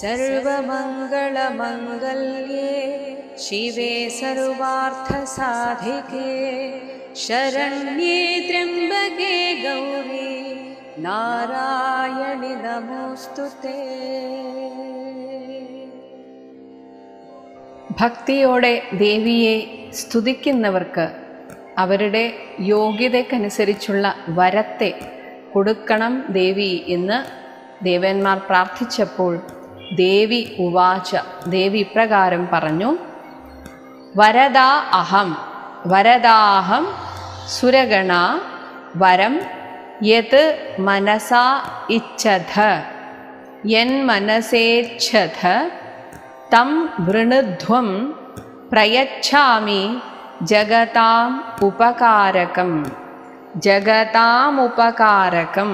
सर्वमङ्गलमङ्गल्ये शिवे सर्वार्थसाधिके शरण्ये त्र्यम्बके गौरी नारायणि नमोऽस्तु ते ഭക്തിയോടെ ദേവിയെ സ്തുതിക്കുന്നവർക്ക് അവരുടെ യോഗ്യതയ്ക്കനുസരിച്ചുള്ള വരത്തെ കൊടുക്കണം ദേവി എന്ന് ദേവന്മാർ പ്രാർത്ഥിച്ചപ്പോൾ ദേവി ഉവാച ദേവി ഇപ്രകാരം പറഞ്ഞു വരദാ അഹം വരദാഹം സുരഗണ വരം യത് മനസാ ഇച്ഛത യൻ മനസേച്ഛത തം വൃണുധ്വം പ്രയച്ഛാമി ജഗതാം ഉപകാരകം ജഗതാമുപകാരകം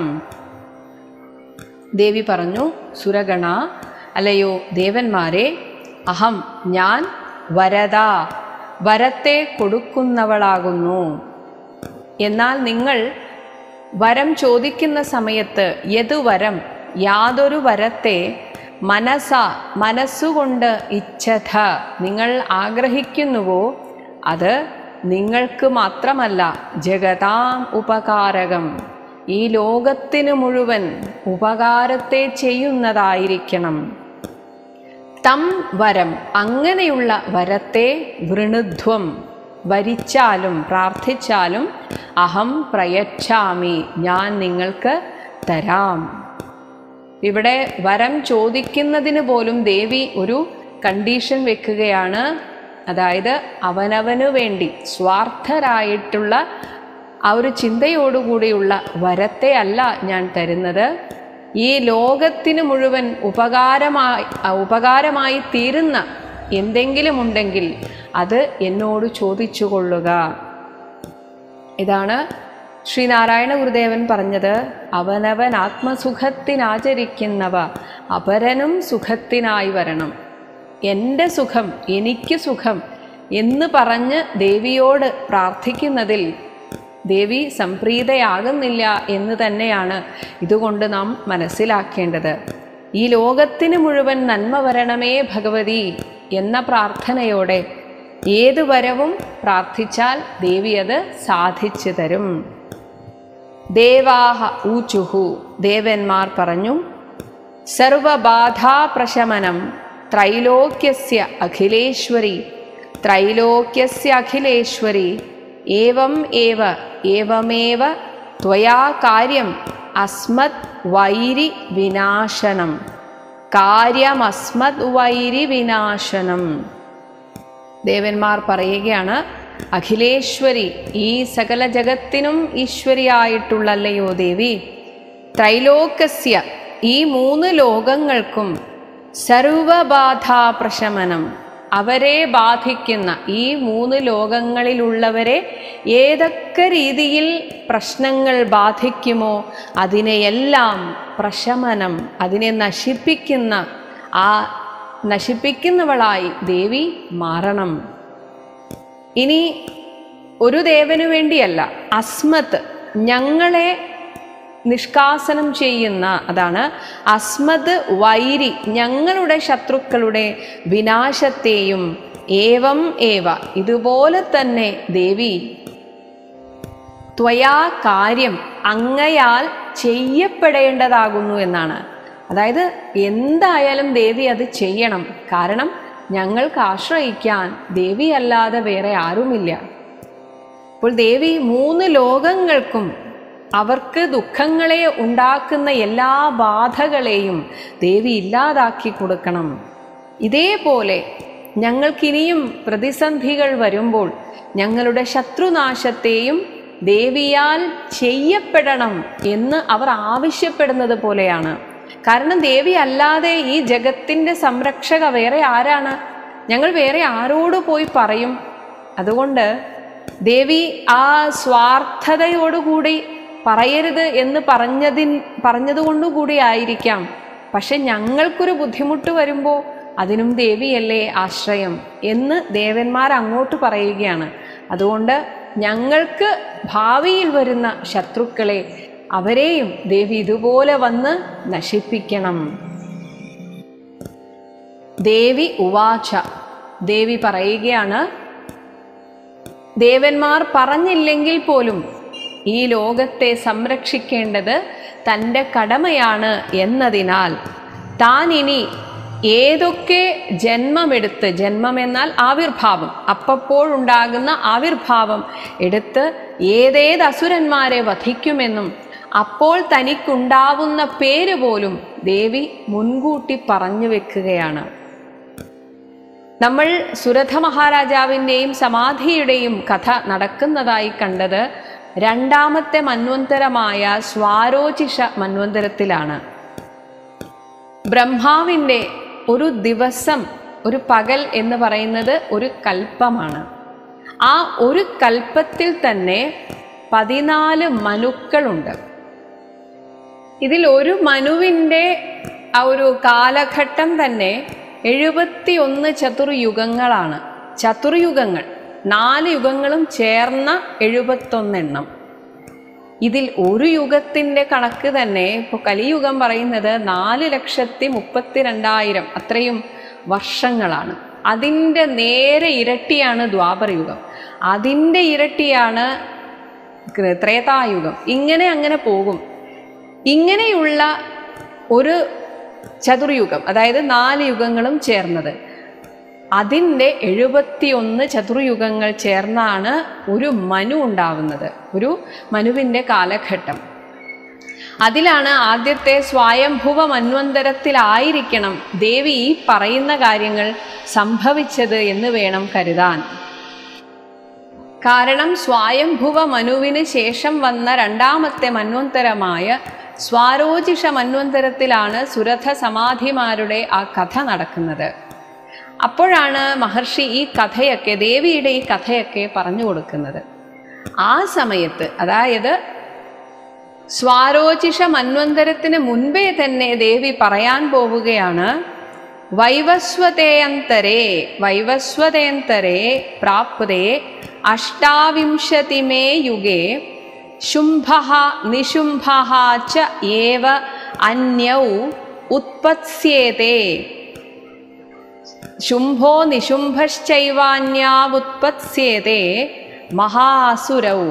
ദേവി പറഞ്ഞു സുരഗണ അല്ലയോ ദേവന്മാരെ അഹം ഞാൻ വരദ വരത്തെ കൊടുക്കുന്നവളാകുന്നു എന്നാൽ നിങ്ങൾ വരം ചോദിക്കുന്ന സമയത്ത് യതു വരം യാതൊരു വരത്തെ മനസ മനസ്സുകൊണ്ട് ഇച്ഛത നിങ്ങൾ ആഗ്രഹിക്കുന്നുവോ അത് നിങ്ങൾക്ക് മാത്രമല്ല ജഗതാം ഉപകാരകം ഈ ലോകത്തിന് മുഴുവൻ ഉപകാരത്തെ ചെയ്യുന്നതായിരിക്കണം തം വരം അങ്ങനെയുള്ള വരത്തെ വൃണുധ്വം വരിച്ചാലും പ്രാർത്ഥിച്ചാലും അഹം പ്രയച്ഛാമി ഞാൻ നിങ്ങൾക്ക് തരാം ഇവിടെ വരം ചോദിക്കുന്നതിന് പോലും ദേവി ഒരു കണ്ടീഷൻ വെക്കുകയാണ് അതായത് അവനവനു വേണ്ടി സ്വാർത്ഥരായിട്ടുള്ള ആ ഒരു ചിന്തയോടുകൂടിയുള്ള വരത്തെ അല്ല ഞാൻ തരുന്നത് ഈ ലോകത്തിന് മുഴുവൻ ഉപകാരമായി ഉപകാരമായി തീരുന്ന എന്തെങ്കിലും ഉണ്ടെങ്കിൽ അത് എന്നോട് ചോദിച്ചു കൊള്ളുക ഇതാണ് ശ്രീനാരായണ ഗുരുദേവൻ പറഞ്ഞത് അവനവൻ ആത്മസുഖത്തിനാചരിക്കുന്നവ അപരനും സുഖത്തിനായി വരണം എൻ്റെ സുഖം എനിക്ക് സുഖം എന്ന് പറഞ്ഞ് ദേവിയോട് പ്രാർത്ഥിക്കുന്നതിൽ ദേവി സംപ്രീതയാകുന്നില്ല എന്ന് തന്നെയാണ് ഇതുകൊണ്ട് നാം മനസ്സിലാക്കേണ്ടത് ഈ ലോകത്തിന് മുഴുവൻ നന്മ വരണമേ ഭഗവതി എന്ന പ്രാർത്ഥനയോടെ ഏത് വരവും പ്രാർത്ഥിച്ചാൽ ദേവി അത് സാധിച്ചു തരും ദേവാഹ ഊചുഹു ദേവന്മാർ പറഞ്ഞു സർവബാധാപ്രശമനം ത്രൈലോക്യസ്യ അഖിലേശ്വരി ത്രൈലോക്യസ്യ അഖിലേശ്വരി ഏവം ഏവ ഏവമേവ ത്വയാ കാര്യം അസ്മത് വൈരി വിനാശനം കാര്യമസ്മത് വൈരി വിനാശനം ദേവന്മാർ പറയുകയാണ് അഖിലേശ്വരി ഈ സകല ജഗത്തിനും ഈശ്വരിയായിട്ടുള്ളല്ലയോ ദേവി ത്രൈലോകസ്യ ഈ മൂന്ന് ലോകങ്ങൾക്കും സർവബാധാപ്രശമനം അവരെ ബാധിക്കുന്ന ഈ മൂന്ന് ലോകങ്ങളിലുള്ളവരെ ഏതൊക്കെ രീതിയിൽ പ്രശ്നങ്ങൾ ബാധിക്കുമോ അതിനെയെല്ലാം പ്രശമനം അതിനെ നശിപ്പിക്കുന്ന ആ നശിപ്പിക്കുന്നവളായി ദേവി മാറണം ഇനി ഒരു ദേവനു വേണ്ടിയല്ല അസ്മത്ത് ഞങ്ങളെ നിഷ്കാസനം ചെയ്യുന്ന അതാണ് അസ്മത് വൈരി ഞങ്ങളുടെ ശത്രുക്കളുടെ വിനാശത്തെയും ഏവം ഏവ ഇതുപോലെ തന്നെ ദേവി ത്വയാ കാര്യം അങ്ങയാൽ ചെയ്യപ്പെടേണ്ടതാകുന്നു എന്നാണ് അതായത് എന്തായാലും ദേവി അത് ചെയ്യണം കാരണം ഞങ്ങൾക്ക് ആശ്രയിക്കാൻ ദേവി അല്ലാതെ വേറെ ആരുമില്ല അപ്പോൾ ദേവി മൂന്ന് ലോകങ്ങൾക്കും അവർക്ക് ദുഃഖങ്ങളെ ഉണ്ടാക്കുന്ന എല്ലാ ബാധകളെയും ദേവി ഇല്ലാതാക്കി കൊടുക്കണം ഇതേപോലെ ഞങ്ങൾക്കിനിയും പ്രതിസന്ധികൾ വരുമ്പോൾ ഞങ്ങളുടെ ശത്രുനാശത്തെയും ദേവിയാൽ ചെയ്യപ്പെടണം എന്ന് അവർ ആവശ്യപ്പെടുന്നത് പോലെയാണ് കാരണം ദേവി അല്ലാതെ ഈ ജഗത്തിൻ്റെ സംരക്ഷക വേറെ ആരാണ് ഞങ്ങൾ വേറെ ആരോട് പോയി പറയും അതുകൊണ്ട് ദേവി ആ സ്വാർത്ഥതയോടുകൂടി പറയരുത് എന്ന് പറഞ്ഞതിൻ പറഞ്ഞതുകൊണ്ടുകൂടി ആയിരിക്കാം പക്ഷെ ഞങ്ങൾക്കൊരു ബുദ്ധിമുട്ട് വരുമ്പോൾ അതിനും ദേവിയല്ലേ ആശ്രയം എന്ന് ദേവന്മാർ അങ്ങോട്ട് പറയുകയാണ് അതുകൊണ്ട് ഞങ്ങൾക്ക് ഭാവിയിൽ വരുന്ന ശത്രുക്കളെ അവരെയും ദേവി ഇതുപോലെ വന്ന് നശിപ്പിക്കണം ദേവി ഉവാച ദേവി പറയുകയാണ് ദേവന്മാർ പറഞ്ഞില്ലെങ്കിൽ പോലും ഈ ലോകത്തെ സംരക്ഷിക്കേണ്ടത് തൻ്റെ കടമയാണ് എന്നതിനാൽ താൻ ഇനി ഏതൊക്കെ ജന്മമെടുത്ത് ജന്മമെന്നാൽ ആവിർഭാവം അപ്പപ്പോഴുണ്ടാകുന്ന ആവിർഭാവം എടുത്ത് ഏതേത് അസുരന്മാരെ വധിക്കുമെന്നും അപ്പോൾ തനിക്കുണ്ടാവുന്ന പേര് പോലും ദേവി മുൻകൂട്ടി പറഞ്ഞു വെക്കുകയാണ് നമ്മൾ സുരഥ മഹാരാജാവിൻ്റെയും സമാധിയുടെയും കഥ നടക്കുന്നതായി കണ്ടത് രണ്ടാമത്തെ മന്വന്തരമായ സ്വാരോചിഷ മന്വന്തരത്തിലാണ് ബ്രഹ്മാവിൻ്റെ ഒരു ദിവസം ഒരു പകൽ എന്ന് പറയുന്നത് ഒരു കൽപ്പമാണ് ആ ഒരു കൽപ്പത്തിൽ തന്നെ പതിനാല് മനുക്കളുണ്ട് ഇതിൽ ഒരു മനുവിൻ്റെ ആ ഒരു കാലഘട്ടം തന്നെ എഴുപത്തി ഒന്ന് ചതുർയുഗങ്ങളാണ് ചതുർയുഗങ്ങൾ നാല് യുഗങ്ങളും ചേർന്ന എഴുപത്തൊന്നെണ്ണം ഇതിൽ ഒരു യുഗത്തിൻ്റെ കണക്ക് തന്നെ ഇപ്പോൾ കലിയുഗം പറയുന്നത് നാല് ലക്ഷത്തി മുപ്പത്തിരണ്ടായിരം അത്രയും വർഷങ്ങളാണ് അതിൻ്റെ നേരെ ഇരട്ടിയാണ് ദ്വാപരയുഗം അതിൻ്റെ ഇരട്ടിയാണ് ഗ്രേ- ത്രേതായുഗം ഇങ്ങനെ അങ്ങനെ പോകും ഇങ്ങനെയുള്ള ഒരു ചതുർയുഗം അതായത് നാല് യുഗങ്ങളും ചേർന്നത് അതിൻ്റെ എഴുപത്തിയൊന്ന് ചതുർയുഗങ്ങൾ ചേർന്നാണ് ഒരു മനു ഉണ്ടാവുന്നത് ഒരു മനുവിൻ്റെ കാലഘട്ടം അതിലാണ് ആദ്യത്തെ സ്വയംഭുവ മന്വന്തരത്തിലായിരിക്കണം ദേവി ഈ പറയുന്ന കാര്യങ്ങൾ സംഭവിച്ചത് എന്ന് വേണം കരുതാൻ കാരണം സ്വായംഭുവ മനുവിന് ശേഷം വന്ന രണ്ടാമത്തെ മന്വന്തരമായ സ്വാരോചിഷ മന്വന്തരത്തിലാണ് സുരഥ സമാധിമാരുടെ ആ കഥ നടക്കുന്നത് അപ്പോഴാണ് മഹർഷി ഈ കഥയൊക്കെ ദേവിയുടെ ഈ കഥയൊക്കെ പറഞ്ഞു കൊടുക്കുന്നത് ആ സമയത്ത് അതായത് സ്വാരോചിഷ മന്വന്തരത്തിന് മുൻപേ തന്നെ ദേവി പറയാൻ പോവുകയാണ് വൈവസ്വതേയന്തരേ വൈവസ്വതേന്തരേ പ്രാപ്തേ അഷ്ടാവിംശതിമേ യുഗേ ശുംഭ നിശുംഭ ച ഏവ അന്യൗ ഉത്പത്സ്യേതേ ശുംഭോ നിശുംഭശ്ചൈവാന്യാവുത്പത്സ്യേതേ മഹാസുരൗ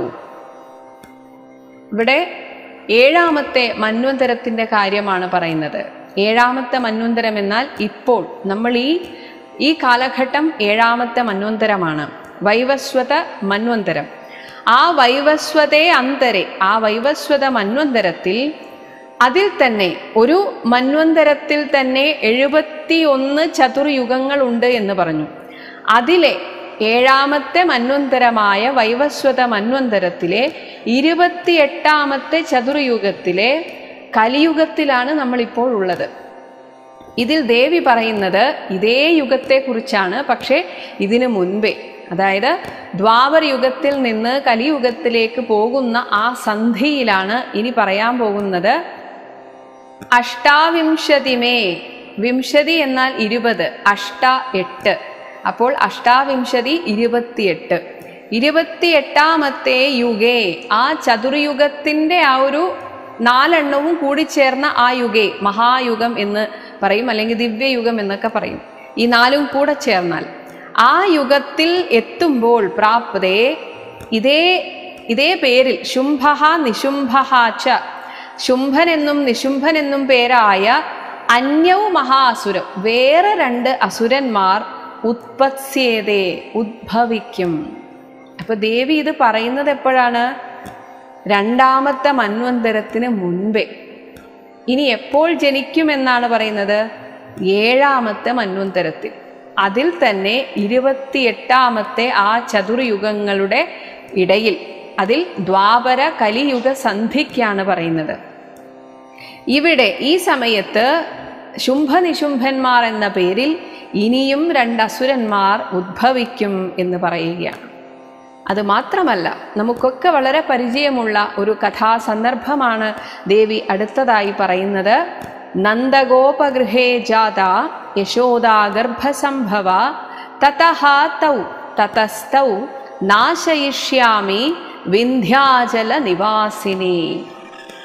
ഇവിടെ ഏഴാമത്തെ മന്വന്തരത്തിൻ്റെ കാര്യമാണ് പറയുന്നത് ഏഴാമത്തെ മന്വന്തരം എന്നാൽ ഇപ്പോൾ നമ്മൾ ഈ ഈ കാലഘട്ടം ഏഴാമത്തെ മന്വന്തരമാണ് വൈവസ്വത മന്വന്തരം ആ വൈവസ്വതേ അന്തരെ ആ വൈവസ്വത മന്വന്തരത്തിൽ അതിൽ തന്നെ ഒരു മന്വന്തരത്തിൽ തന്നെ എഴുപത്തി ഒന്ന് ചതുർയുഗങ്ങളുണ്ട് എന്ന് പറഞ്ഞു അതിലെ ഏഴാമത്തെ മന്വന്തരമായ വൈവസ്വത മന്വന്തരത്തിലെ ഇരുപത്തിയെട്ടാമത്തെ ചതുർയുഗത്തിലെ കലിയുഗത്തിലാണ് നമ്മളിപ്പോൾ ഉള്ളത് ഇതിൽ ദേവി പറയുന്നത് ഇതേ യുഗത്തെക്കുറിച്ചാണ് പക്ഷേ ഇതിനു മുൻപേ അതായത് ദ്വാപര യുഗത്തിൽ നിന്ന് കലിയുഗത്തിലേക്ക് പോകുന്ന ആ സന്ധിയിലാണ് ഇനി പറയാൻ പോകുന്നത് അഷ്ടാവിംശതിമേ വിംശതി എന്നാൽ ഇരുപത് അഷ്ട എട്ട് അപ്പോൾ അഷ്ടാവിംശതി ഇരുപത്തിയെട്ട് ഇരുപത്തിയെട്ടാമത്തെ യുഗേ ആ ചതുർയുഗത്തിൻ്റെ ആ ഒരു നാലെണ്ണവും കൂടിച്ചേർന്ന ആ യുഗേ മഹായുഗം എന്ന് പറയും അല്ലെങ്കിൽ ദിവ്യയുഗം എന്നൊക്കെ പറയും ഈ നാലും കൂടെ ചേർന്നാൽ ആ യുഗത്തിൽ എത്തുമ്പോൾ പ്രാപ്തേ ഇതേ ഇതേ പേരിൽ ശുംഭ നിശുംഭ ച ശുംഭനെന്നും നിശുംഭനെന്നും പേരായ അന്യവ് മഹാസുരം വേറെ രണ്ട് അസുരന്മാർ ഉത്പത്സ്യേതേ ഉദ്ഭവിക്കും അപ്പൊ ദേവി ഇത് പറയുന്നത് എപ്പോഴാണ് രണ്ടാമത്തെ മന്വന്തരത്തിന് മുൻപേ ഇനി എപ്പോൾ ജനിക്കുമെന്നാണ് പറയുന്നത് ഏഴാമത്തെ മന്വന്തരത്തിൽ അതിൽ തന്നെ ഇരുപത്തിയെട്ടാമത്തെ ആ ചതുർയുഗങ്ങളുടെ ഇടയിൽ അതിൽ ദ്വാപര കലിയുഗ സന്ധിക്കാണ് പറയുന്നത് ഇവിടെ ഈ സമയത്ത് ശുംഭനിശുംഭന്മാർ എന്ന പേരിൽ ഇനിയും രണ്ട് അസുരന്മാർ ഉദ്ഭവിക്കും എന്ന് പറയുകയാണ് അത് മാത്രമല്ല നമുക്കൊക്കെ വളരെ പരിചയമുള്ള ഒരു കഥാസന്ദർഭമാണ് ദേവി അടുത്തതായി പറയുന്നത് നന്ദഗോപഗൃഹേ ജാത യശോദാ ഗർഭസംഭവ തതഹ തൗ തതസ്തൗ നാശയിഷ്യാമി വിന്ധ്യാചല നിവാസിനി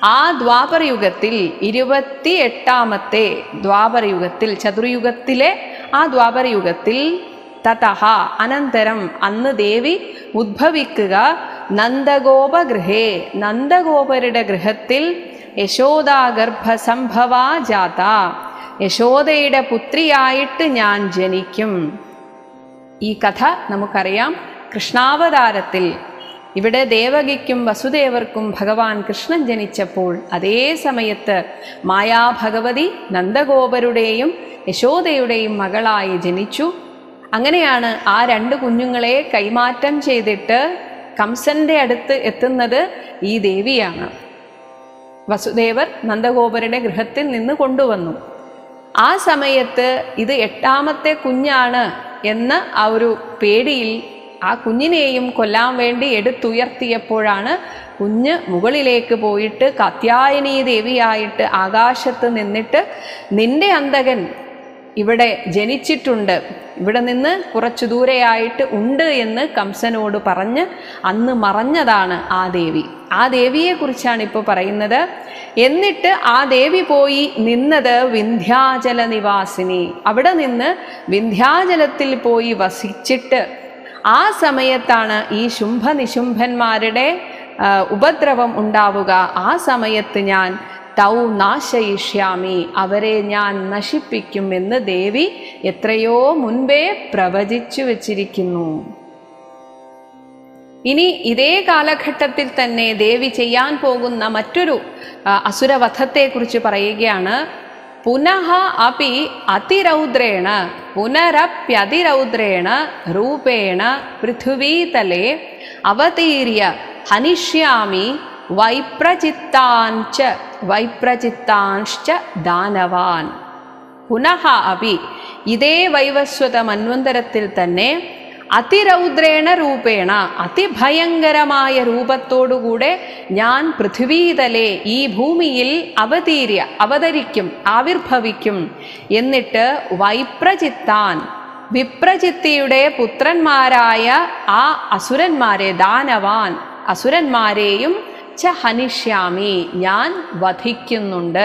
ആ ദ്വാപരയുഗത്തിൽ ഇരുപത്തി എട്ടാമത്തെ ദ്വാപരയുഗത്തിൽ ചതുർയുഗത്തിലെ ആ ദ്വാപരയുഗത്തിൽ തതഹ അനന്തരം അന്ന് ദേവി ഉദ്ഭവിക്കുക നന്ദഗോപഗൃഹേ നന്ദഗോപരുടെ ഗൃഹത്തിൽ യശോദാഗർഭസംഭവാ ജാത യശോദയുടെ പുത്രിയായിട്ട് ഞാൻ ജനിക്കും ഈ കഥ നമുക്കറിയാം കൃഷ്ണാവതാരത്തിൽ ഇവിടെ ദേവകിക്കും വസുദേവർക്കും ഭഗവാൻ കൃഷ്ണൻ ജനിച്ചപ്പോൾ അതേ സമയത്ത് മായാഭഗവതി നന്ദഗോപരുടെയും യശോദയുടെയും മകളായി ജനിച്ചു അങ്ങനെയാണ് ആ രണ്ട് കുഞ്ഞുങ്ങളെ കൈമാറ്റം ചെയ്തിട്ട് കംസന്റെ അടുത്ത് എത്തുന്നത് ഈ ദേവിയാണ് വസുദേവർ നന്ദഗോപരുടെ ഗൃഹത്തിൽ നിന്ന് കൊണ്ടുവന്നു ആ സമയത്ത് ഇത് എട്ടാമത്തെ കുഞ്ഞാണ് എന്ന ആ ഒരു പേടിയിൽ ആ കുഞ്ഞിനെയും കൊല്ലാൻ വേണ്ടി എടുത്തുയർത്തിയപ്പോഴാണ് കുഞ്ഞ് മുകളിലേക്ക് പോയിട്ട് കാത്യായനീ ദേവിയായിട്ട് ആകാശത്ത് നിന്നിട്ട് നിന്റെ അന്തകൻ ഇവിടെ ജനിച്ചിട്ടുണ്ട് ഇവിടെ നിന്ന് കുറച്ചു ദൂരെയായിട്ട് ഉണ്ട് എന്ന് കംസനോട് പറഞ്ഞ് അന്ന് മറഞ്ഞതാണ് ആ ദേവി ആ ദേവിയെക്കുറിച്ചാണ് ഇപ്പോൾ പറയുന്നത് എന്നിട്ട് ആ ദേവി പോയി നിന്നത് വിന്ധ്യാചല നിവാസിനി അവിടെ നിന്ന് വിന്ധ്യാചലത്തിൽ പോയി വസിച്ചിട്ട് ആ സമയത്താണ് ഈ ശുംഭനിശുംഭന്മാരുടെ ആ, ഉപദ്രവം ഉണ്ടാവുക ആ സമയത്ത് ഞാൻ തൗ നാശയിഷ്യാമി അവരെ ഞാൻ നശിപ്പിക്കും എന്ന് ദേവി എത്രയോ മുൻപേ പ്രവചിച്ചു വച്ചിരിക്കുന്നു ഇനി ഇതേ കാലഘട്ടത്തിൽ തന്നെ ദേവി ചെയ്യാൻ പോകുന്ന മറ്റൊരു ആ, അസുരവധത്തെക്കുറിച്ച് പറയുകയാണ് പുനഃ അപി അതിരൗദ്രേണ പുനരപ്യതിരൗദ്രേണ രൂപേണ പൃഥ്വീതലേ അവതീര്യ ഹനിഷ്യാമി വൈപ്രചിത്താഞ്ച വൈപ്രചിത്താൻശ്ച ദാനവാൻ പുനഃ അപി ഇതേ വൈവസ്വത മന്വന്തരത്തിൽ തന്നെ അതിരൗദ്രേണ രൂപേണ അതിഭയങ്കരമായ രൂപത്തോടുകൂടെ ഞാൻ പൃഥ്വീതലെ ഈ ഭൂമിയിൽ അവതീര്യ അവതരിക്കും ആവിർഭവിക്കും എന്നിട്ട് വൈപ്രചിത്താൻ വിപ്രചിത്തിയുടെ പുത്രന്മാരായ ആ അസുരന്മാരെ ദാനവാൻ അസുരന്മാരെയും ച ഹനിഷ്യാമി ഞാൻ വധിക്കുന്നുണ്ട്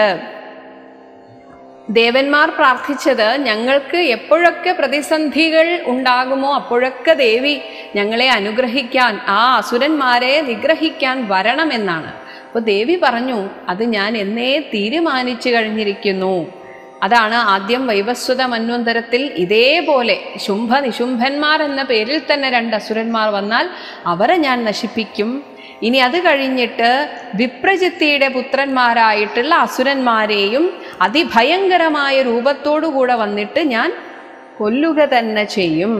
ദേവന്മാർ പ്രാർത്ഥിച്ചത് ഞങ്ങൾക്ക് എപ്പോഴൊക്കെ പ്രതിസന്ധികൾ ഉണ്ടാകുമോ അപ്പോഴൊക്കെ ദേവി ഞങ്ങളെ അനുഗ്രഹിക്കാൻ ആ അസുരന്മാരെ നിഗ്രഹിക്കാൻ വരണമെന്നാണ് അപ്പോൾ ദേവി പറഞ്ഞു അത് ഞാൻ എന്നേ തീരുമാനിച്ചു കഴിഞ്ഞിരിക്കുന്നു അതാണ് ആദ്യം വൈവസ്വത മന്വന്തരത്തിൽ ഇതേപോലെ ശുംഭ നിശുംഭന്മാർ എന്ന പേരിൽ തന്നെ രണ്ട് അസുരന്മാർ വന്നാൽ അവരെ ഞാൻ നശിപ്പിക്കും ഇനി അത് കഴിഞ്ഞിട്ട് വിപ്രജിത്തിയുടെ പുത്രന്മാരായിട്ടുള്ള അസുരന്മാരെയും അതിഭയങ്കരമായ രൂപത്തോടുകൂടെ വന്നിട്ട് ഞാൻ കൊല്ലുക തന്നെ ചെയ്യും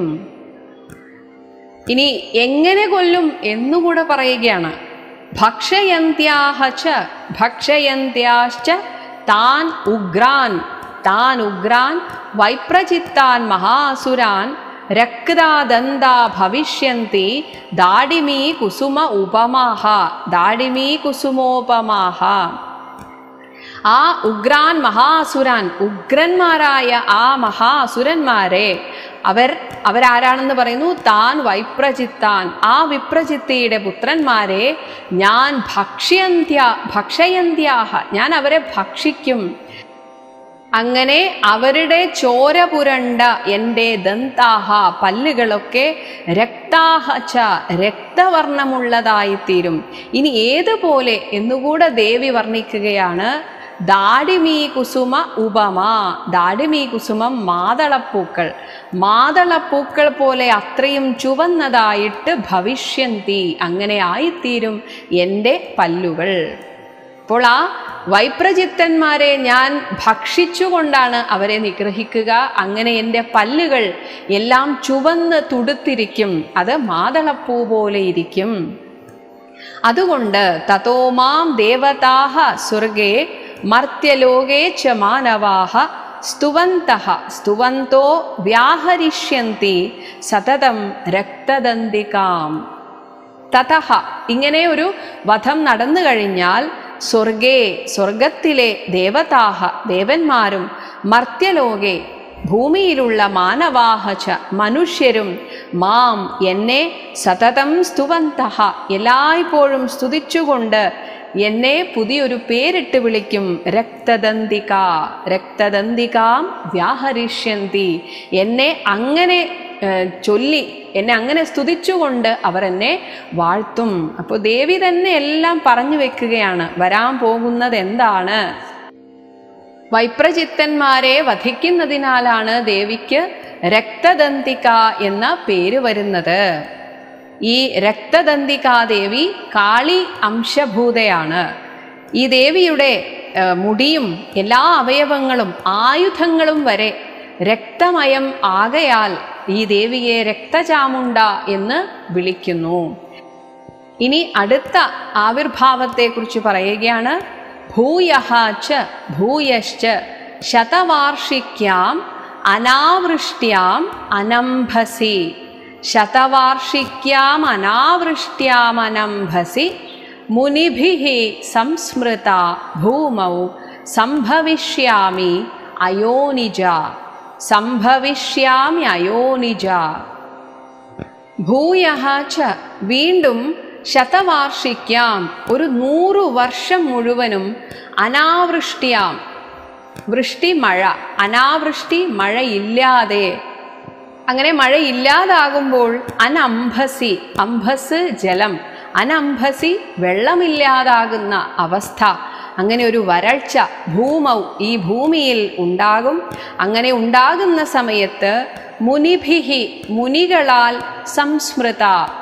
ഇനി എങ്ങനെ കൊല്ലും എന്നുകൂടെ പറയുകയാണ് ഭക്ഷയന്ത്യാഹ ച ഭക്ഷയന്ത്യാശ്ച താൻ ഉഗ്രാൻ താൻ ഉഗ്രാൻ വൈപ്രചിത്താൻ മഹാസുരാൻ രക്താദന്താ ഭവിഷ്യന്തി ദാഡിമീ കുസുമ ഉപമാഹ ദാഡിമീ കുസുമോപമാഹ ആ ഉഗ്രാൻ മഹാസുരാൻ ഉഗ്രന്മാരായ ആ മഹാസുരന്മാരെ അവർ അവരാരാണെന്ന് പറയുന്നു താൻ വൈപ്രചിത്താൻ ആ വിപ്രചിത്തിയുടെ പുത്രന്മാരെ ഞാൻ ഭക്ഷ്യന്ത്യ ഭക്ഷയന്ത്യാഹ ഞാൻ അവരെ ഭക്ഷിക്കും അങ്ങനെ അവരുടെ ചോര പുരണ്ട എൻ്റെ ദന്താഹ പല്ലുകളൊക്കെ രക്താഹ ച രക്തവർണ്ണമുള്ളതായിത്തീരും ഇനി ഏതുപോലെ എന്നുകൂടെ ദേവി വർണ്ണിക്കുകയാണ് ദാടിമീ കുസുമ ഉപമ ദാടിമീ കുസുമം മാതളപ്പൂക്കൾ മാതളപ്പൂക്കൾ പോലെ അത്രയും ചുവന്നതായിട്ട് ഭവിഷ്യന്തി അങ്ങനെ ആയിത്തീരും എൻ്റെ പല്ലുകൾ അപ്പോൾ ആ വൈപ്രചിത്തന്മാരെ ഞാൻ ഭക്ഷിച്ചുകൊണ്ടാണ് അവരെ നിഗ്രഹിക്കുക അങ്ങനെ എൻ്റെ പല്ലുകൾ എല്ലാം ചുവന്ന് തുടുത്തിരിക്കും അത് മാതളപ്പൂ പോലെ ഇരിക്കും അതുകൊണ്ട് തതോമാം ദേവതാഹ സ്വർഗേ മർത്യലോകേ ച മാനവാഹ സ്തുവന്തഃ സ്തുവന്തോ വ്യാഹരിഷ്യന്തി സതതം രക്തദന്തികാം തതഹ ഇങ്ങനെ ഒരു വധം നടന്നു കഴിഞ്ഞാൽ സ്വർഗേ സ്വർഗത്തിലെ ദേവതാഹ ദേവന്മാരും മർത്യലോകെ ഭൂമിയിലുള്ള മാനവാഹച മനുഷ്യരും മാം എന്നെ സതതം സ്തുവന്തഹ എല്ലായ്പ്പോഴും സ്തുതിച്ചുകൊണ്ട് എന്നെ പുതിയൊരു പേരിട്ട് വിളിക്കും രക്തദന്തിക രക്തദന്തികാം വ്യാഹരിഷ്യന്തി എന്നെ അങ്ങനെ ഏഹ്, ചൊല്ലി എന്നെ അങ്ങനെ സ്തുതിച്ചുകൊണ്ട് അവർ എന്നെ വാഴ്ത്തും അപ്പോൾ ദേവി തന്നെ എല്ലാം പറഞ്ഞു വെക്കുകയാണ് വരാൻ പോകുന്നത് എന്താണ് വൈപ്രചിത്തന്മാരെ വധിക്കുന്നതിനാലാണ് ദേവിക്ക് രക്തദന്തിക എന്ന പേര് വരുന്നത് ഈ രക്തദന്തികാദേവി കാളി അംശഭൂതയാണ് ഈ ദേവിയുടെ ആ, മുടിയും എല്ലാ അവയവങ്ങളും ആയുധങ്ങളും വരെ രക്തമയം ആകയാൽ ഈ ദേവിയെ രക്തചാമുണ്ട എന്ന് വിളിക്കുന്നു ഇനി അടുത്ത ആവിർഭാവത്തെക്കുറിച്ച് പറയുകയാണ് ഭൂയഹ ച ഭൂയശ്ച ശതവാർഷിക്യാം അനാവൃഷ്ട്യാം അനംഭസി ശതവാർഷിക്യാം അനാവൃഷ്ട്യാം അനംഭസി മുനിഭിः സംസ്മൃത ഭൂമൗ സംഭവിഷ്യാമി അയോനിജ സംഭവിഷ്യാമി അയോനിജ ഭൂയഹ ച വീണ്ടും ശതവാർഷിക്കാം ഒരു നൂറു വർഷം മുഴുവനും അനാവൃഷ്ടിയാം വൃഷ്ടി മഴ അനാവൃഷ്ടി മഴയില്ലാതെ അങ്ങനെ മഴയില്ലാതാകുമ്പോൾ അനംഭസി അംഭസ് ജലം അനംഭസി വെള്ളമില്ലാതാകുന്ന അവസ്ഥ അങ്ങനെ ഒരു വരൾച്ച ഭൂമൗ ഈ ഭൂമിയിൽ ഉണ്ടാകും അങ്ങനെ ഉണ്ടാകുന്ന സമയത്ത് മുനിഭിഹി മുനികളാൽ സംസ്മൃത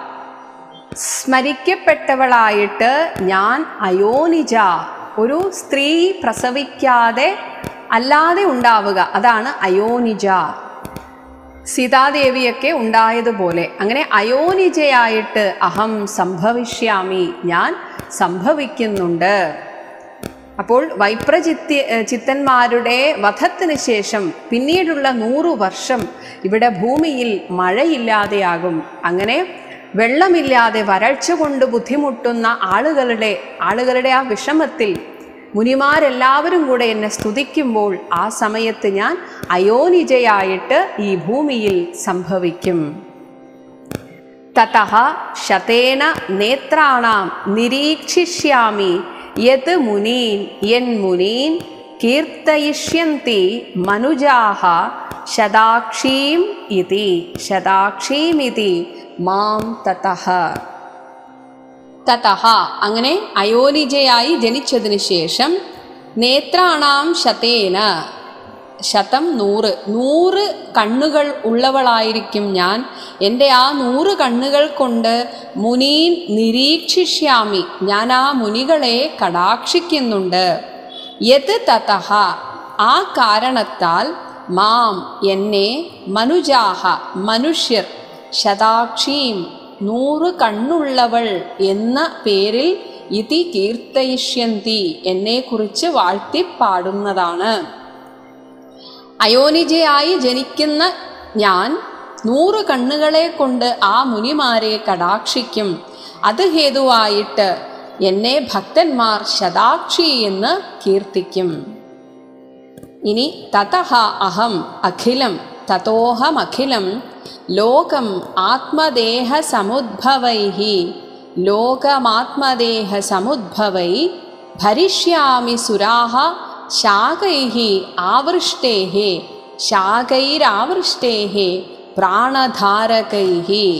സ്മരിക്കപ്പെട്ടവളായിട്ട് ഞാൻ അയോനിജ ഒരു സ്ത്രീ പ്രസവിക്കാതെ അല്ലാതെ ഉണ്ടാവുക അതാണ് അയോനിജ സീതാദേവിയൊക്കെ ഉണ്ടായതുപോലെ അങ്ങനെ അയോനിജയായിട്ട് അഹം സംഭവിഷ്യാമി ഞാൻ സംഭവിക്കുന്നുണ്ട് അപ്പോൾ വൈപ്രചിത്യ ചിത്തന്മാരുടെ വധത്തിന് ശേഷം പിന്നീടുള്ള നൂറു വർഷം ഇവിടെ ഭൂമിയിൽ മഴയില്ലാതെയാകും അങ്ങനെ വെള്ളമില്ലാതെ വരൾച്ച കൊണ്ട് ബുദ്ധിമുട്ടുന്ന ആളുകളുടെ ആളുകളുടെ ആ വിഷമത്തിൽ മുനിമാരെല്ലാവരും കൂടെ എന്നെ സ്തുതിക്കുമ്പോൾ ആ സമയത്ത് ഞാൻ അയോനിജയായിട്ട് ഈ ഭൂമിയിൽ സംഭവിക്കും തതഃ ശതേന നേത്രാണാം നിരീക്ഷിഷ്യാമി യത് മുനീൻ യൻ മുനീൻ കീർത്തയിഷ്യന്തി മനുജാഹ ശതാക്ഷീം ഇതി ശതാക്ഷീമിതി മാം തതഃ തതഹ അങ്ങനെ അയോനിജയായി ജനിച്ചതിന് ശേഷം നേത്രാണാം ശതേന ശതം നൂറ് നൂറ് കണ്ണുകൾ ഉള്ളവളായിരിക്കും ഞാൻ എൻ്റെ ആ നൂറ് കണ്ണുകൾ കൊണ്ട് മുനീൻ നിരീക്ഷിഷ്യാമി ഞാൻ ആ മുനികളെ കടാക്ഷിക്കുന്നുണ്ട് യത് തതഹ ആ കാരണത്താൽ മാം എന്നെ മനുജാഹ മനുഷ്യർ ശതാക്ഷീം നൂറ് കണ്ണുള്ളവൾ എന്ന പേരിൽ ഇതി കീർത്തയിഷ്യന്തി എന്നെക്കുറിച്ച് വാഴ്ത്തിപ്പാടുന്നതാണ് അയോനിജയായി ജനിക്കുന്ന ഞാൻ നൂറ് കണ്ണുകളെ കൊണ്ട് ആ മുനിമാരെ കടാക്ഷിക്കും അത് ഹേതുവായിട്ട് എന്നെ ഭക്തന്മാർ ശതാക്ഷി എന്ന് കീർത്തിക്കും ഇനി തതഹ അഹം അഖിലം തതോഹമഖിലം ലോകം ആത്മദേഹ സമുദ്ഭവൈ ലോകമാത്മദേഹ സമുദ്ഭവൈ ഭരിഷ്യാമി സുരാഹ ശാകൈ ആവൃഷ്ടേ ശാകൈരാവൃഷ്ടേ പ്രാണധാരകൈ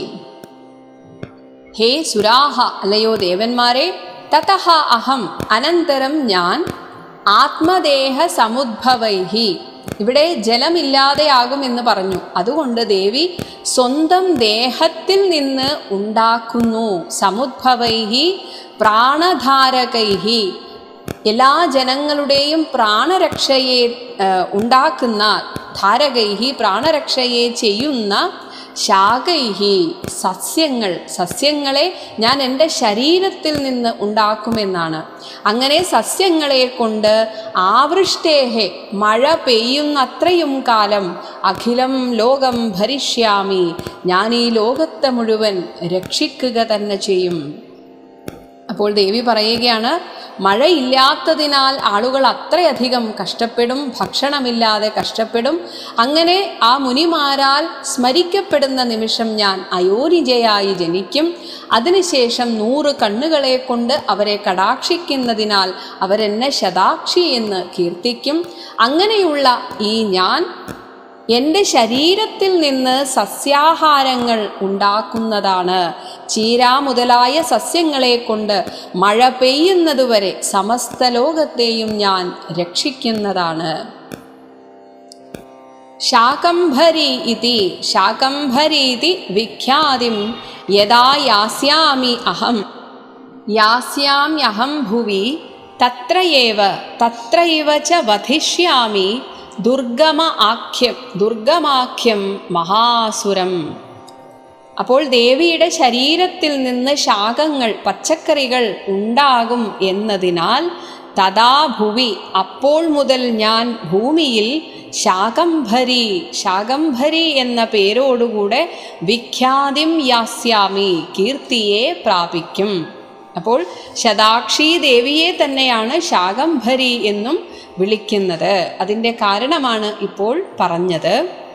ഹേ സുരാഹ അല്ലയോ ദേവന്മാരെ തതഹ അഹം അനന്തരം ഞാൻ ആത്മദേഹ സമുദ്ഭവൈഹി ഇവിടെ ജലമില്ലാതെയാകും എന്ന് പറഞ്ഞു അതുകൊണ്ട് ദേവി സ്വന്തം ദേഹത്തിൽ നിന്ന് ഉണ്ടാക്കുന്നു സമുദ്ഭവൈഹി പ്രാണധാരകൈഹി എല്ലാ ജനങ്ങളുടെയും പ്രാണരക്ഷയെ ആ, ഉണ്ടാക്കുന്ന ധാരകൈഹി പ്രാണരക്ഷയെ ചെയ്യുന്ന ശാഖൈഹി സസ്യങ്ങൾ സസ്യങ്ങളെ ഞാൻ എൻ്റെ ശരീരത്തിൽ നിന്ന് ഉണ്ടാക്കുമെന്നാണ് അങ്ങനെ സസ്യങ്ങളെ കൊണ്ട് ആവൃഷ്ടേഹെ മഴ പെയ്യുന്നത്രയും കാലം അഖിലം ലോകം ഭരിഷ്യാമി ഞാൻ ഈ ലോകത്തെ മുഴുവൻ രക്ഷിക്കുക തന്നെ ചെയ്യും അപ്പോൾ ദേവി പറയുകയാണ് മഴയില്ലാത്തതിനാൽ ആളുകൾ അത്രയധികം കഷ്ടപ്പെടും ഭക്ഷണമില്ലാതെ കഷ്ടപ്പെടും അങ്ങനെ ആ മുനിമാരാൽ സ്മരിക്കപ്പെടുന്ന നിമിഷം ഞാൻ അയോനിജയായി ജനിക്കും അതിനുശേഷം നൂറ് കണ്ണുകളെ കൊണ്ട് അവരെ കടാക്ഷിക്കുന്നതിനാൽ അവരെന്നെ ശതാക്ഷി എന്ന് കീർത്തിക്കും അങ്ങനെയുള്ള ഈ ഞാൻ എൻ്റെ ശരീരത്തിൽ നിന്ന് സസ്യാഹാരങ്ങൾ ഉണ്ടാക്കുന്നതാണ് ചീര മുതലായ സസ്യങ്ങളെ കൊണ്ട് മഴ പെയ്യുന്നതുവരെ സമസ്ത ലോകത്തെയും ഞാൻ രക്ഷിക്കുന്നതാണ് ശാകംഭരി ഇതി ശാകംഭരി ഇതി വിഖ്യാതിം യഥാ യാസ്യാമി അഹം യാസ്യാമ്യഹം ഭുവി തത്രയേവ തത്രൈവ ച വധിഷ്യാമി ദുർഗമ ആഖ്യം ദുർഗമാഖ്യം മഹാസുരം അപ്പോൾ ദേവിയുടെ ശരീരത്തിൽ നിന്ന് ശാഖങ്ങൾ പച്ചക്കറികൾ ഉണ്ടാകും എന്നതിനാൽ തഥാ ഭുവി അപ്പോൾ മുതൽ ഞാൻ ഭൂമിയിൽ ശാകംഭരി ശാകംഭരി എന്ന പേരോടുകൂടെ വിഖ്യാതിം യാസ്യാമി കീർത്തിയെ പ്രാപിക്കും അപ്പോൾ ശതാക്ഷി ദേവിയെ തന്നെയാണ് ശാകംഭരി എന്നും വിളിക്കുന്നത് അതിൻ്റെ കാരണമാണ് ഇപ്പോൾ പറഞ്ഞത്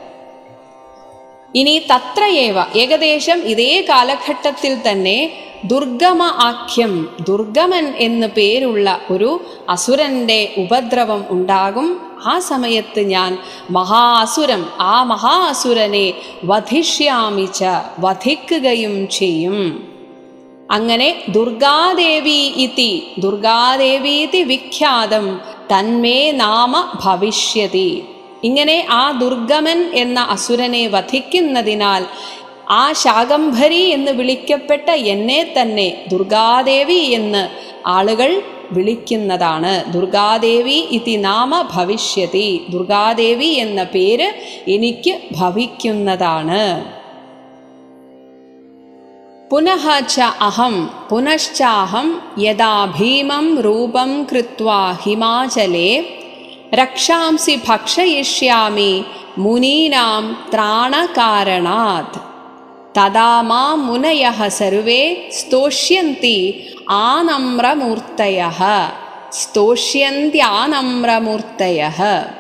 ഇനി തത്രയേവ ഏകദേശം ഇതേ കാലഘട്ടത്തിൽ തന്നെ ദുർഗമ ആഖ്യം ദുർഗമൻ എന്ന് പേരുള്ള ഒരു അസുരന്റെ ഉപദ്രവം ഉണ്ടാകും ആ സമയത്ത് ഞാൻ മഹാസുരം ആ മഹാസുരനെ വധിഷ്യാമിച്ച വധിക്കുകയും ചെയ്യും അങ്ങനെ ദുർഗാദേവി ഇതി ദുർഗാദേവി ഇതി വിഖ്യാതം തന്മേ നാമ ഭവിഷ്യതി ഇങ്ങനെ ആ ദുർഗമൻ എന്ന അസുരനെ വധിക്കുന്നതിനാൽ ആ ശാകംഭരി എന്ന് വിളിക്കപ്പെട്ട എന്നെ തന്നെ ദുർഗാദേവി എന്ന് ആളുകൾ വിളിക്കുന്നതാണ് ദുർഗാദേവി ഇതി നാമ ഭവിഷ്യതി ദുർഗാദേവി എന്ന പേര് എനിക്ക് ഭവിക്കുന്നതാണ് പുനഃ ച അഹം പുനശ്ചാഹം യഥാ ഭീമം രൂപം കൃത്വാ ഹിമാചലേ രക്ഷാംസി ഭക്ഷയിഷ്യാമി മുനീനാം ത്രാണകാരണാത് തഥാ മാം മുനയഃ സർവേ സ്തോഷ്യന്തി ആനമ്രമൂർത്തയഃ സ്തോഷ്യന്ത്യാനമ്രമൂർത്തയഃ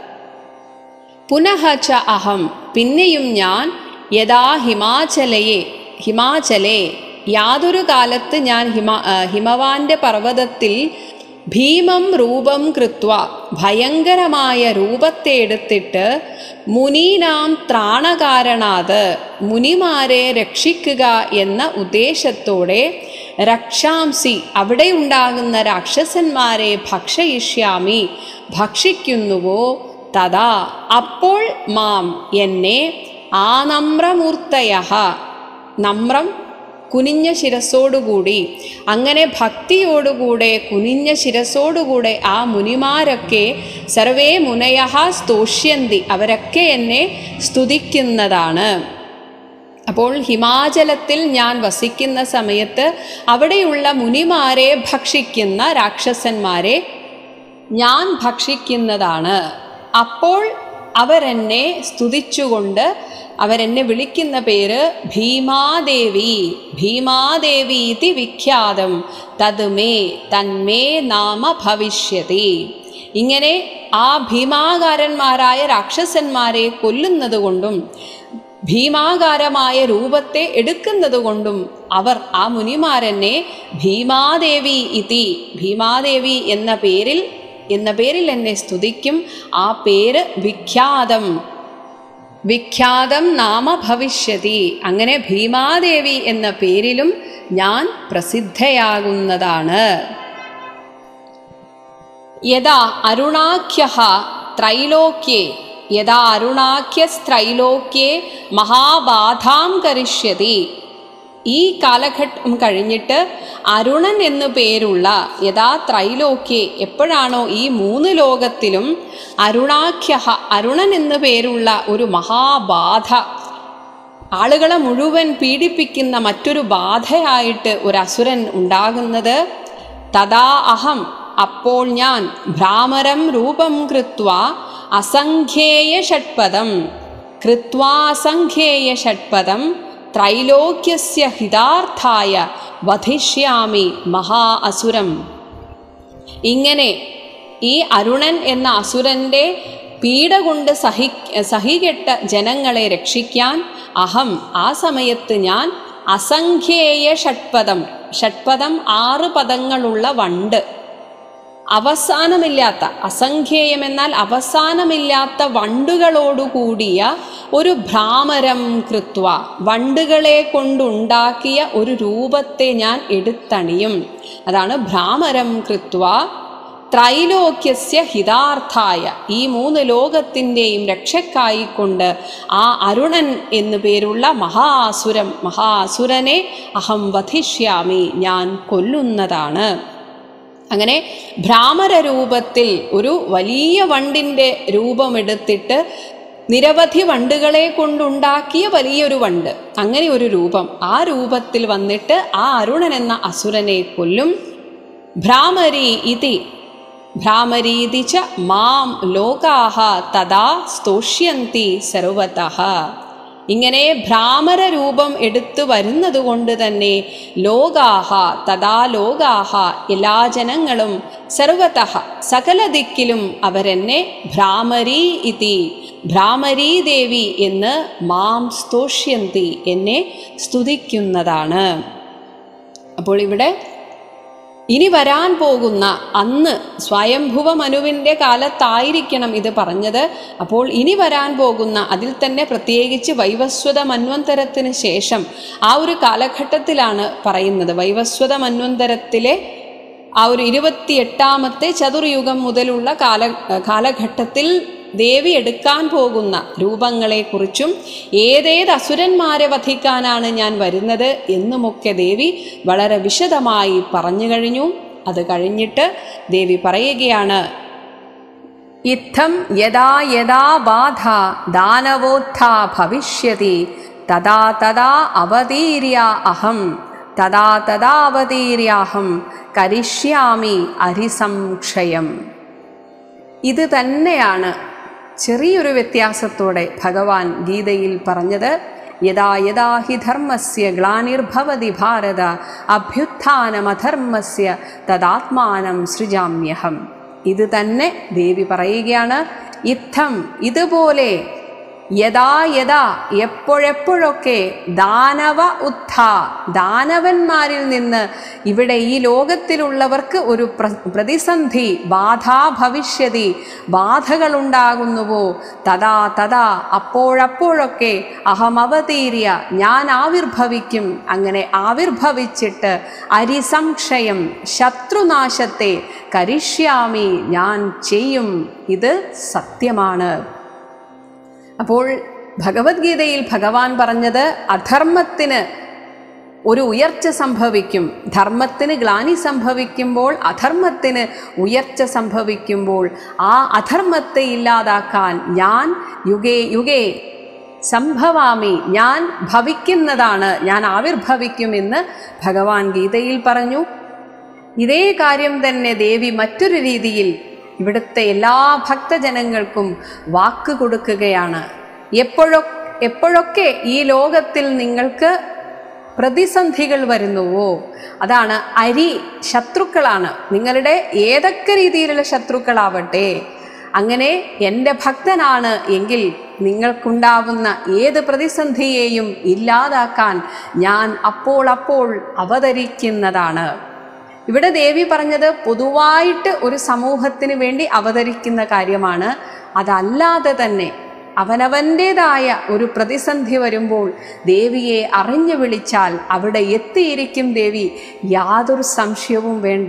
പുനഃ ച അഹം പിന്നെയും ഞാൻ യഥാ ഹിമാചലയെ ഹിമാചലെ യാതൊരു കാലത്ത് ഞാൻ ഹിമ ആ, ഹിമവാന്റെ പർവ്വതത്തിൽ ഭീമം രൂപം കൃത്വ ഭയങ്കരമായ രൂപത്തെ എടുത്തിട്ട് മുനീനാം ത്രാണകാരണാത് മുനിമാരെ രക്ഷിക്കുക എന്ന ഉദ്ദേശത്തോടെ രക്ഷാംസി അവിടെ ഉണ്ടാകുന്ന രാക്ഷസന്മാരെ ഭക്ഷയിഷ്യാമി ഭക്ഷിക്കുന്നുവോ തഥാ അപ്പോൾ മാം എന്നെ ആനമ്രമൂർത്തയ നമ്രം കുനിഞ്ഞ ശിരസോടുകൂടി അങ്ങനെ ഭക്തിയോടുകൂടെ കുനിഞ്ഞ ശിരസോടുകൂടെ ആ മുനിമാരൊക്കെ സർവേ മുനയഹ സ്തോഷ്യന്തി അവരൊക്കെ എന്നെ സ്തുതിക്കുന്നതാണ് അപ്പോൾ ഹിമാചലത്തിൽ ഞാൻ വസിക്കുന്ന സമയത്ത് അവിടെയുള്ള മുനിമാരെ ഭക്ഷിക്കുന്ന രാക്ഷസന്മാരെ ഞാൻ ഭക്ഷിക്കുന്നതാണ് അപ്പോൾ അവരെന്നെ സ്തുതിച്ചുകൊണ്ട് അവരെന്നെ വിളിക്കുന്ന പേര് ഭീമാദേവി ഭീമാദേവി ഇതി വിഖ്യാതം തത് മേ തന്മേ നാമ ഭവിഷ്യതി ഇങ്ങനെ ആ ഭീമാകാരന്മാരായ രാക്ഷസന്മാരെ കൊല്ലുന്നത് കൊണ്ടും ഭീമാകാരമായ രൂപത്തെ എടുക്കുന്നത് കൊണ്ടും അവർ ആ മുനിമാരെന്നെ ഭീമാദേവി ഇതി ഭീമാദേവി എന്ന പേരിൽ എന്ന പേരിൽ എന്നെ സ്തുതിക്കും ആ പേര് വിഖ്യാതം വിഖ്യാതം നാമ ഭവിഷ്യതി അങ്ങനെ ഭീമാദേവി എന്ന പേരിലും ഞാൻ പ്രസിദ്ധയാകുന്നതാണ് യഥാ അരുണാഖ്യ ത്രൈലോക്യേ യഥാ അരുണാഖ്യസ്ത്രൈലോക്യേ മഹാബാധാം കരിഷ്യതി ഈ കാലഘട്ടം കഴിഞ്ഞിട്ട് അരുണൻ എന്നു പേരുള്ള യഥാ ത്രൈലോക്യെ എപ്പോഴാണോ ഈ മൂന്ന് ലോകത്തിലും അരുണാഖ്യ അരുണൻ എന്നു പേരുള്ള ഒരു മഹാബാധ ആളുകളെ മുഴുവൻ പീഡിപ്പിക്കുന്ന മറ്റൊരു ബാധയായിട്ട് ഒരു അസുരൻ ഉണ്ടാകുന്നത് തഥാ അഹം അപ്പോൾ ഞാൻ ഭ്രാമരം രൂപം കൃത്വ അസംഖ്യേയ ഷഡ്പദം കൃത്വാസംഖ്യേയ ഷഡ്പദം ത്രൈലോക്യസ്യ ഹിതാർത്ഥായ വധിഷ്യാമി മഹാ അസുരം ഇങ്ങനെ ഈ അരുണൻ എന്ന അസുരൻ്റെ പീഡ കൊണ്ട് സഹി സഹികെട്ട ജനങ്ങളെ രക്ഷിക്കാൻ അഹം ആ സമയത്ത് ഞാൻ അസംഖ്യേയ ഷഡ്പദം ഷഡ്പദം ആറ് പദങ്ങളുള്ള വണ്ട് അവസാനമില്ലാത്ത അസംഖ്യേയം എന്നാൽ അവസാനമില്ലാത്ത വണ്ടുകളോടുകൂടിയ ഒരു ഭ്രാമരം കൃത്വ വണ്ടുകളെ കൊണ്ടുണ്ടാക്കിയ ഒരു രൂപത്തെ ഞാൻ എടുത്തണിയും അതാണ് ഭ്രാമരം കൃത്വ ത്രൈലോക്യസ്യ ഹിതാർത്ഥായ ഈ മൂന്ന് ലോകത്തിൻ്റെയും രക്ഷക്കായിക്കൊണ്ട് ആ അരുണൻ എന്നു പേരുള്ള മഹാസുരം മഹാസുരനെ അഹം വധിഷ്യാമി ഞാൻ കൊല്ലുന്നതാണ് അങ്ങനെ ഭ്രാമര രൂപത്തിൽ ഒരു വലിയ വണ്ടിൻ്റെ രൂപമെടുത്തിട്ട് നിരവധി വണ്ടുകളെ കൊണ്ടുണ്ടാക്കിയ വലിയൊരു വണ്ട് അങ്ങനെ ഒരു രൂപം ആ രൂപത്തിൽ വന്നിട്ട് ആ അരുണൻ എന്ന അസുരനെ കൊല്ലും ഭ്രാമരി ഇതി ഭ്രാമരീതി ച മാം ലോകാഹ തഥാ സ്തോഷ്യന്തി സർവതഃ ഇങ്ങനെ ഭ്രാമര രൂപം എടുത്തു വരുന്നത് കൊണ്ട് തന്നെ ലോകാഹ തഥാ ലോകാഹ എല്ലാ ജനങ്ങളും സർവതഃ സകല ദിക്കിലും അവരെന്നെ ഭ്രാമരി ഇതി ഭ്രാമരീ ദേവി എന്ന് മാം സ്തോഷ്യന്തി എന്നെ സ്തുതിക്കുന്നതാണ് അപ്പോൾ ഇവിടെ ഇനി വരാൻ പോകുന്ന അന്ന് സ്വയംഭുവ മനുവിൻ്റെ കാലത്തായിരിക്കണം ഇത് പറഞ്ഞത് അപ്പോൾ ഇനി വരാൻ പോകുന്ന അതിൽ തന്നെ പ്രത്യേകിച്ച് വൈവസ്വത മന്വന്തരത്തിന് ശേഷം ആ ഒരു കാലഘട്ടത്തിലാണ് പറയുന്നത് വൈവസ്വത മന്വന്തരത്തിലെ ആ ഒരു ഇരുപത്തിയെട്ടാമത്തെ ചതുർയുഗം മുതലുള്ള കാല കാലഘട്ടത്തിൽ ദേവി എടുക്കാൻ പോകുന്ന രൂപങ്ങളെക്കുറിച്ചും ഏതേത് അസുരന്മാരെ വധിക്കാനാണ് ഞാൻ വരുന്നത് എന്നുമൊക്കെ ദേവി വളരെ വിശദമായി പറഞ്ഞു കഴിഞ്ഞു അത് കഴിഞ്ഞിട്ട് ദേവി പറയുകയാണ് ഇത്തം യഥാ യഥാ ബാധ ദാനവോത്ഥ ഭവിഷ്യതി തഥാ തഥാ അവതീര്യ അഹം തഥാ തഥാ അവതീര്യാഹം കരിഷ്യാമി അരിസംക്ഷയം ഇത് തന്നെയാണ് ചെറിയൊരു വ്യത്യാസത്തോടെ ഭഗവാൻ ഗീതയിൽ പറഞ്ഞത് യഥാ യഥാ ഹി ധർമ്മസ്യ ഗ്ലാനിർഭവതി ഭാരത അഭ്യുത്ഥാനമധർമ്മസ്യ തദാത്മാനം സൃജാമ്യഹം ഇത് തന്നെ ദേവി പറയുകയാണ് ഇത്തം ഇതുപോലെ യഥാ യഥാ എപ്പോഴെപ്പോഴൊക്കെ ദാനവ ഉത്ഥ ദാനവന്മാരിൽ നിന്ന് ഇവിടെ ഈ ലോകത്തിലുള്ളവർക്ക് ഒരു പ്ര പ്രതിസന്ധി ബാധാ ഭവിഷ്യതി ബാധകളുണ്ടാകുന്നുവോ തഥാ തഥാ അപ്പോഴപ്പോഴൊക്കെ അഹമവതീര്യ ഞാൻ ആവിർഭവിക്കും അങ്ങനെ ആവിർഭവിച്ചിട്ട് അരിസംക്ഷയം ശത്രുനാശത്തെ കരിഷ്യാമി ഞാൻ ചെയ്യും ഇത് സത്യമാണ് അപ്പോൾ ഭഗവത്ഗീതയിൽ ഭഗവാൻ പറഞ്ഞത് അധർമ്മത്തിന് ഒരു ഉയർച്ച സംഭവിക്കും ധർമ്മത്തിന് ഗ്ലാനി സംഭവിക്കുമ്പോൾ അധർമ്മത്തിന് ഉയർച്ച സംഭവിക്കുമ്പോൾ ആ അധർമ്മത്തെ ഇല്ലാതാക്കാൻ ഞാൻ യുഗേ യുഗേ സംഭവാമി ഞാൻ ഭവിക്കുന്നതാണ് ഞാൻ ആവിർഭവിക്കുമെന്ന് ഭഗവാൻ ഗീതയിൽ പറഞ്ഞു ഇതേ കാര്യം തന്നെ ദേവി മറ്റൊരു രീതിയിൽ ഇവിടുത്തെ എല്ലാ ഭക്തജനങ്ങൾക്കും വാക്ക് കൊടുക്കുകയാണ് എപ്പോഴൊ എപ്പോഴൊക്കെ ഈ ലോകത്തിൽ നിങ്ങൾക്ക് പ്രതിസന്ധികൾ വരുന്നുവോ അതാണ് അരി ശത്രുക്കളാണ് നിങ്ങളുടെ ഏതൊക്കെ രീതിയിലുള്ള ശത്രുക്കളാവട്ടെ അങ്ങനെ എൻ്റെ ഭക്തനാണ് എങ്കിൽ നിങ്ങൾക്കുണ്ടാവുന്ന ഏത് പ്രതിസന്ധിയെയും ഇല്ലാതാക്കാൻ ഞാൻ അപ്പോൾ അപ്പോൾ അവതരിക്കുന്നതാണ് ഇവിടെ ദേവി പറഞ്ഞത് പൊതുവായിട്ട് ഒരു സമൂഹത്തിന് വേണ്ടി അവതരിക്കുന്ന കാര്യമാണ് അതല്ലാതെ തന്നെ അവനവൻ്റേതായ ഒരു പ്രതിസന്ധി വരുമ്പോൾ ദേവിയെ അറിഞ്ഞു വിളിച്ചാൽ അവിടെ എത്തിയിരിക്കും ദേവി യാതൊരു സംശയവും വേണ്ട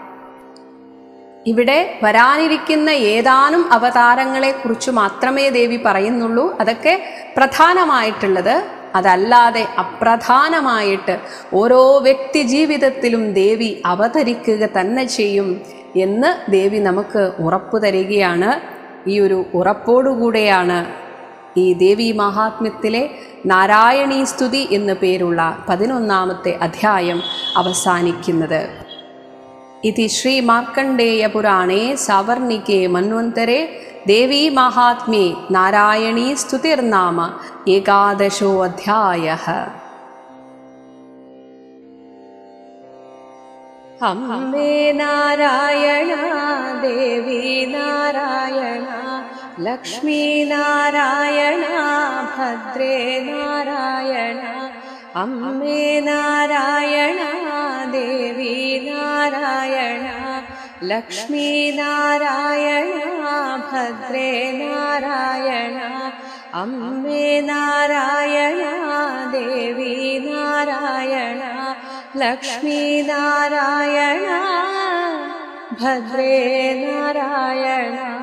ഇവിടെ വരാനിരിക്കുന്ന ഏതാനും അവതാരങ്ങളെക്കുറിച്ച് മാത്രമേ ദേവി പറയുന്നുള്ളൂ അതൊക്കെ പ്രധാനമായിട്ടുള്ളത് അതല്ലാതെ അപ്രധാനമായിട്ട് ഓരോ വ്യക്തി ജീവിതത്തിലും ദേവി അവതരിക്കുക തന്നെ ചെയ്യും എന്ന് ദേവി നമുക്ക് ഉറപ്പു തരികയാണ് ഈ ഒരു ഉറപ്പോടുകൂടെയാണ് ഈ ദേവി മഹാത്മ്യത്തിലെ നാരായണീ സ്തുതി എന്നു പേരുള്ള പതിനൊന്നാമത്തെ അധ്യായം അവസാനിക്കുന്നത് ഇതി ശ്രീ മാർക്കണ്ഡേയപുരാണേ സവർണികേ മന്വന്തരെ ദേവീ മാഹാത്മ്യേ നാരായണീ സ്തുതിർനാമ ഏകാദശോ അധ്യായ അമ്മേ നാരായണ ദേവി നാരായണ ലക്ഷ്മി നാരായണ ഭദ്രേ നാരായണ അമ്മേ നാരായണ ദേവി നാരായണ ലക്ഷ്മി നാരായണ ഭദ്രേ നാരായണ അമ്മേ നാരായണ ദേവി നാരായണ ലക്ഷ്മി നാരായണ ഭദ്രേ നാരായണ